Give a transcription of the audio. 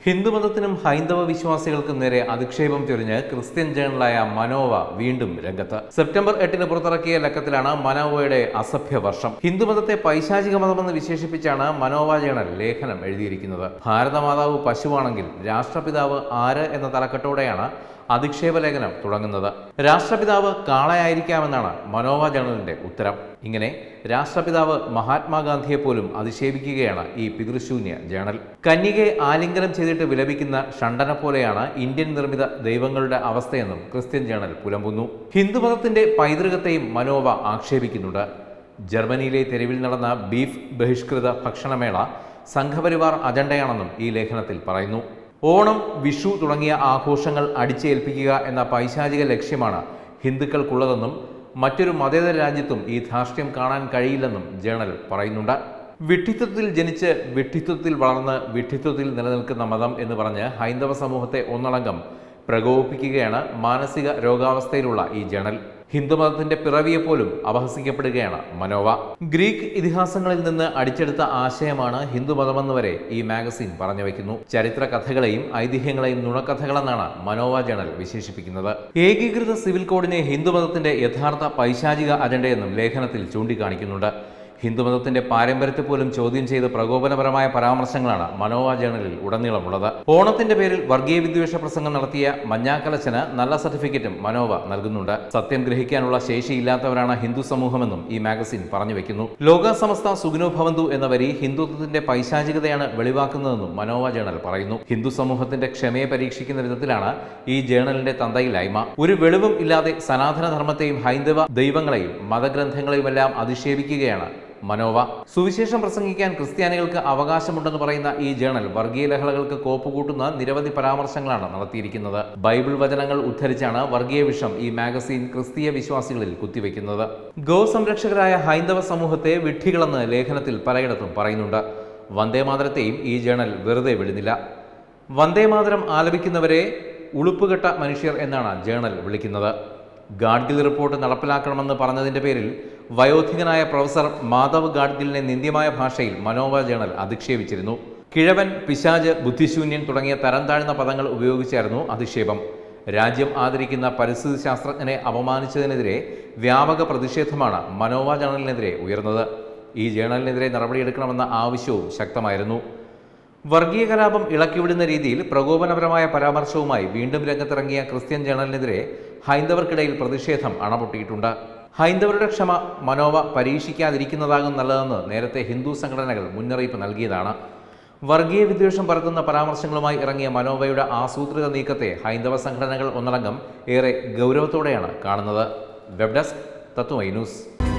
ഹിന്ദുമതത്തിനും ഹൈന്ദവ വിശ്വാസികൾക്കും നേരെ അധിക്ഷേപം ചൊരിഞ്ഞ് ക്രിസ്ത്യൻ ജേണലായ മനോവ വീണ്ടും രംഗത്ത് സെപ്റ്റംബർ എട്ടിന് പുറത്തിറക്കിയ ലക്കത്തിലാണ് മനോവയുടെ അസഭ്യ വർഷം ഹിന്ദുമതത്തെ പൈശാചിക മതമെന്ന് വിശേഷിപ്പിച്ചാണ് മനോവ ജേണൽ ലേഖനം എഴുതിയിരിക്കുന്നത് ഭാരതമാതാവ് പശുവാണെങ്കിൽ രാഷ്ട്രപിതാവ് ആര് എന്ന തലക്കെട്ടോടെയാണ് അധിക്ഷേപ ലേഖനം തുടങ്ങുന്നത് രാഷ്ട്രപിതാവ് കാളയായിരിക്കാമെന്നാണ് മനോവ ജേണലിന്റെ ഉത്തരം ഇങ്ങനെ രാഷ്ട്രപിതാവ് മഹാത്മാഗാന്ധിയെ പോലും അധിക്ഷേപിക്കുകയാണ് ഈ പിതൃശൂന്യ ജേണൽ കന്യകയെ ആലിംഗനം ചെയ്തിട്ട് വിലപിക്കുന്ന ഷണ്ടനെ പോലെയാണ് ഇന്ത്യൻ നിർമ്മിത ദൈവങ്ങളുടെ അവസ്ഥയെന്നും ക്രിസ്ത്യൻ ജേണൽ പുലമ്പുന്നു ഹിന്ദുമതത്തിന്റെ പൈതൃകത്തെയും മനോവ ആക്ഷേപിക്കുന്നുണ്ട് ജർമ്മനിയിലെ തെരുവിൽ നടന്ന ബീഫ് ബഹിഷ്കൃത ഭക്ഷണമേള സംഘപരിവാർ അജണ്ടയാണെന്നും ഈ ലേഖനത്തിൽ പറയുന്നു ഓണം വിഷു തുടങ്ങിയ ആഘോഷങ്ങൾ അടിച്ചേൽപ്പിക്കുക എന്ന പൈശാചിക ലക്ഷ്യമാണ് ഹിന്ദുക്കൾക്കുള്ളതെന്നും മറ്റൊരു മതേതര രാജ്യത്തും ഈ ധാർഷ്ട്യം കാണാൻ കഴിയില്ലെന്നും ജേണൽ പറയുന്നുണ്ട് വിഡ്ഢിത്വത്തിൽ ജനിച്ച് വിഡ്ഢിത്വത്തിൽ വളർന്ന് വിഡ്ഢിത്വത്തിൽ നിലനിൽക്കുന്ന മതം എന്ന് പറഞ്ഞ് ഹൈന്ദവ സമൂഹത്തെ ഒന്നടങ്കം പ്രകോപിപ്പിക്കുകയാണ് മാനസിക രോഗാവസ്ഥയിലുള്ള ഈ ജേണൽ ഹിന്ദുമതത്തിന്റെ പിറവിയെപ്പോലും അപഹസിക്കപ്പെടുകയാണ് മനോവ ഗ്രീക്ക് ഇതിഹാസങ്ങളിൽ നിന്ന് അടിച്ചെടുത്ത ആശയമാണ് ഹിന്ദുമതമെന്ന് വരെ ഈ മാഗസിൻ പറഞ്ഞു വയ്ക്കുന്നു ചരിത്ര കഥകളെയും ഐതിഹ്യങ്ങളെയും നുണക്കഥകളെന്നാണ് മനോവ ജേണൽ വിശേഷിപ്പിക്കുന്നത് ഏകീകൃത സിവിൽ കോഡിനെ ഹിന്ദുമതത്തിന്റെ യഥാർത്ഥ പൈശാചിക അജണ്ടയെന്നും ലേഖനത്തിൽ ചൂണ്ടിക്കാണിക്കുന്നുണ്ട് ഹിന്ദുമതത്തിന്റെ പാരമ്പര്യത്തെ പോലും ചോദ്യം ചെയ്ത് പ്രകോപനപരമായ പരാമർശങ്ങളാണ് മനോവ ജേണലിൽ ഉടനീളമുള്ളത് ഓണത്തിന്റെ പേരിൽ വർഗീയ വിദ്വേഷ പ്രസംഗം നടത്തിയ മഞ്ഞാക്കലച്ചന് നല്ല സർട്ടിഫിക്കറ്റും മനോവ നൽകുന്നുണ്ട് സത്യം ഗ്രഹിക്കാനുള്ള ശേഷിയില്ലാത്തവരാണ് ഹിന്ദു സമൂഹമെന്നും ഈ മാഗസിൻ പറഞ്ഞു വെക്കുന്നു ലോക സമസ്ത സുഖിനോ ഭവന്തു എന്ന വരി ഹിന്ദുത്വത്തിന്റെ പൈശാചികതയാണ് വെളിവാക്കുന്നതെന്നും മനോവ ജേണൽ പറയുന്നു ഹിന്ദു സമൂഹത്തിന്റെ ക്ഷമയെ പരീക്ഷിക്കുന്ന വിധത്തിലാണ് ഈ ജേണലിന്റെ തന്തയിലായ്മ ഒരു വെളിവും ഇല്ലാതെ സനാതന ധർമ്മത്തെയും ഹൈന്ദവ ദൈവങ്ങളെയും മതഗ്രന്ഥങ്ങളെയുമെല്ലാം അധിക്ഷേപിക്കുകയാണ് മനോവ സുവിശേഷം പ്രസംഗിക്കാൻ ക്രിസ്ത്യാനികൾക്ക് അവകാശമുണ്ടെന്ന് പറയുന്ന ഈ ജേണൽ വർഗീയ ലഹളകൾക്ക് കോപ്പുകൂട്ടുന്ന നിരവധി പരാമർശങ്ങളാണ് നടത്തിയിരിക്കുന്നത് ബൈബിൾ വചനങ്ങൾ ഉദ്ധരിച്ചാണ് വർഗീയ വിഷം ഈ മാഗസീൻ ക്രിസ്തീയ വിശ്വാസികളിൽ കുത്തിവെക്കുന്നത് ഗോസംരക്ഷകരായ ഹൈന്ദവ സമൂഹത്തെ വിഡ്ഢികളെന്ന് ലേഖനത്തിൽ പലയിടത്തും പറയുന്നുണ്ട് വന്ദേമാതരത്തെയും ഈ ജേണൽ വെറുതെ വിടുന്നില്ല വന്ദേമാതരം ആലപിക്കുന്നവരെ ഉളുപ്പുകെട്ട മനുഷ്യർ എന്നാണ് ജേണൽ വിളിക്കുന്നത് ഗാഡ്ഗിൽ റിപ്പോർട്ട് നടപ്പിലാക്കണമെന്ന് പറഞ്ഞതിന്റെ പേരിൽ വയോധികനായ പ്രൊഫസർ മാധവ് ഗാഡ്ഗിലിനെ നിന്ദ്യമായ ഭാഷയിൽ മനോവ ജേണൽ അധിക്ഷേപിച്ചിരുന്നു കിഴവൻ പിശാജ് ബുദ്ധിശൂന്യൻ തുടങ്ങിയ തരം താഴ്ന്ന പദങ്ങൾ ഉപയോഗിച്ചായിരുന്നു അധിക്ഷേപം രാജ്യം ആദരിക്കുന്ന പരിസ്ഥിതി ശാസ്ത്രജ്ഞനെ അപമാനിച്ചതിനെതിരെ വ്യാപക പ്രതിഷേധമാണ് മനോവ ജേണലിനെതിരെ ഉയർന്നത് ഈ ജേണലിനെതിരെ നടപടിയെടുക്കണമെന്ന ആവശ്യവും ശക്തമായിരുന്നു വർഗീയ കലാപം ഇളക്കിവിടുന്ന രീതിയിൽ പ്രകോപനപരമായ പരാമർശവുമായി വീണ്ടും രംഗത്തിറങ്ങിയ ക്രിസ്ത്യൻ ജേണലിനെതിരെ ഹൈന്ദവർക്കിടയിൽ പ്രതിഷേധം അണപൊട്ടിയിട്ടുണ്ട് ഹൈന്ദവരുടെ ക്ഷമ മനോവ പരീക്ഷിക്കാതിരിക്കുന്നതാകും നല്ലതെന്ന് നേരത്തെ ഹിന്ദു സംഘടനകൾ മുന്നറിയിപ്പ് നൽകിയതാണ് വർഗീയ വിദ്വേഷം പരത്തുന്ന പരാമർശങ്ങളുമായി ഇറങ്ങിയ മനോവയുടെ ആസൂത്രിത നീക്കത്തെ ഹൈന്ദവ സംഘടനകൾ ഒന്നടങ്കം ഏറെ ഗൗരവത്തോടെയാണ് കാണുന്നത് വെബ് ഡെസ്ക് തത്വമൈ ന്യൂസ്